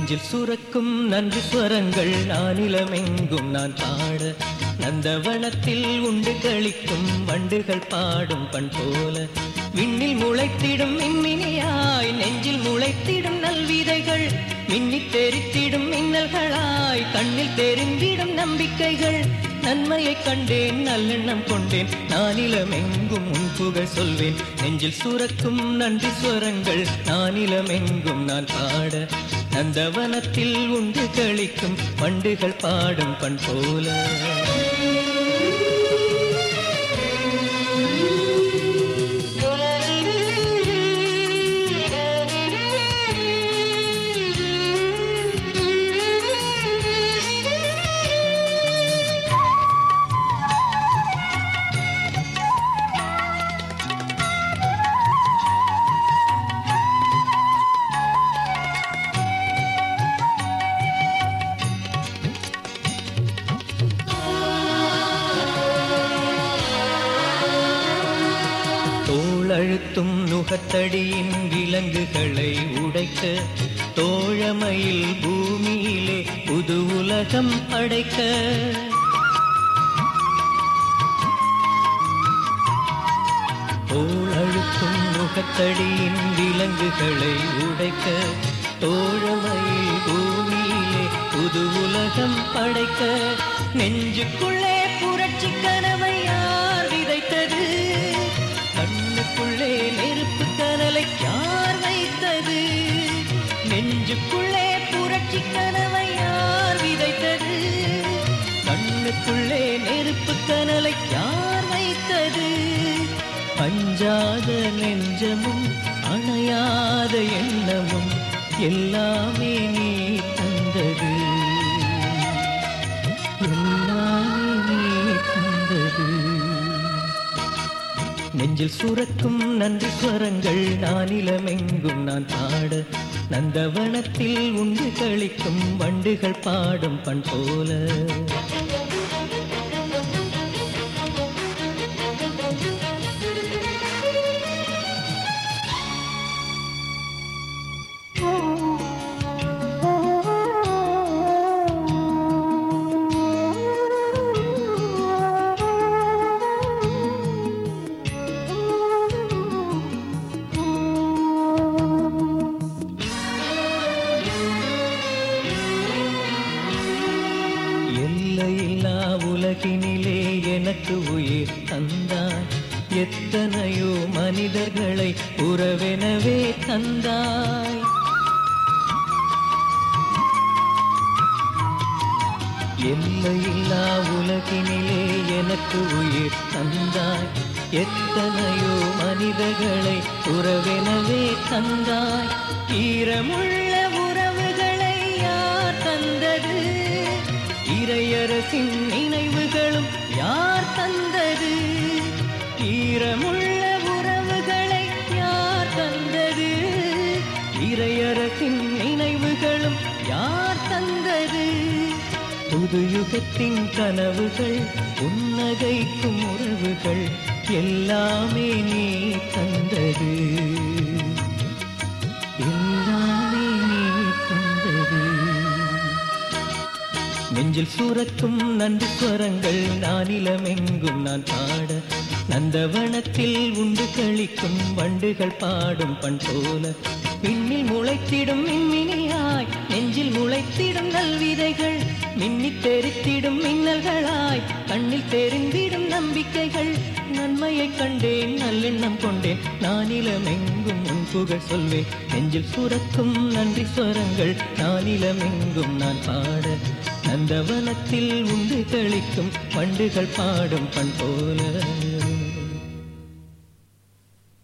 நெஞ்சில் சுரக்கும் நன்றி ஸ்வரங்கள் நானிலமெங்கும் நான் பாட நந்தவனத்தில் உண்டு கழிக்கும் வண்டுகள் பாடும் பண் போல விண்ணில் முளைத்திடும் மின்மினியாய் நெஞ்சில் முளைத்திடும் நல்விதைகள் மின்னித் தெரித்திடும் மின்னல்களாய் கண்ணில் தெரிந்திடும் நம்பிக்கைகள் நன்மையை கண்டேன் நல்லெண்ணம் கொண்டேன் நானிலமெங்கும் உன் புகழ் சொல்வேன் நெஞ்சில் சுரக்கும் நன்றி ஸ்வரங்கள் நானிலமெங்கும் நான் பாட நந்தவனத்தில் உண்டு கழிக்கும் வண்டுகள் பாடும் பண் போல தோளழுத்தும் நுகத்தடியின் விலங்குகளை உடைக்க தோழமையில் பூமியிலே புது உலகம் படைக்க தோளழுத்தும் நுகத்தடியின் விலங்குகளை உடைக்க தோழமையில் பூமியிலே புது உலகம் படைக்க நெஞ்சுக்குள்ளே புரட்சி கனவை யார் விதைத்தது கண்ணுக்குள்ளே நெருப்பு கனலை யார் வைத்தது நெஞ்சுக்குள்ளே புரட்சி கனவை யார் விதைத்தது கண்ணுக்குள்ளே நெருப்பு கனலை யார் வைத்தது பஞ்சாத நெஞ்சமும் அணையாத எண்ணமும் எல்லாமே நீ தந்தது எல்லாமே நீ தந்தது நெஞ்சில் சுரக்கும் நன்றி ஸ்வரங்கள் நானிலமெங்கும் நான் பாட நந்தவனத்தில் உண்டு கழிக்கும் வண்டுகள் பாடும் பண் போல எல்லையில்லா உலகினிலே எனக்கு உயிர் தந்தாய் எத்தனையோ மனிதர்களை உறவெனவே தந்தாய் எல்லையில்லா உலகினிலே எனக்கு உயிர் தந்தாய் எத்தனையோ மனிதர்களை உறவெனவே தந்தாய் ஈரமுள்ள உறவுகளை யார் தந்தது இறையரசின் நினைவுகளும் யார் தந்தது ஈரமுள்ள உறவுகளை யார் தந்தது இறையரசின் நினைவுகளும் யார் தந்தது புது யுகத்தின் கனவுகள் புன்னகைக்கும் உறவுகள் எல்லாமே நீ தந்தது எல்லாமே நீ தந்தது நெஞ்சில் சுரக்கும் நன்றி ஸ்வரங்கள் நானிலமெங்கும் நான் பாட நந்தவனத்தில் உண்டு கழிக்கும் வண்டுகள் பாடும் பண் போல விண்ணில் முளைத்திடும் மின்மினியாய் நெஞ்சில் முளைத்திடும் நல்விதைகள் மின்னித் தெரித்திடும் மின்னல்களாய் கண்ணில் தெரிந்திடும் நம்பிக்கைகள் நன்மையை கண்டேன் நல்லெண்ணம் கொண்டேன் நானிலமெங்கும் உன் புகழ் சொல்வேன் நெஞ்சில் சுரக்கும் நன்றி ஸ்வரங்கள் நானிலமெங்கும் நான் பாட நந்தவனத்தில் உண்டு கழிக்கும் வண்டுகள் பாடும் பண் போல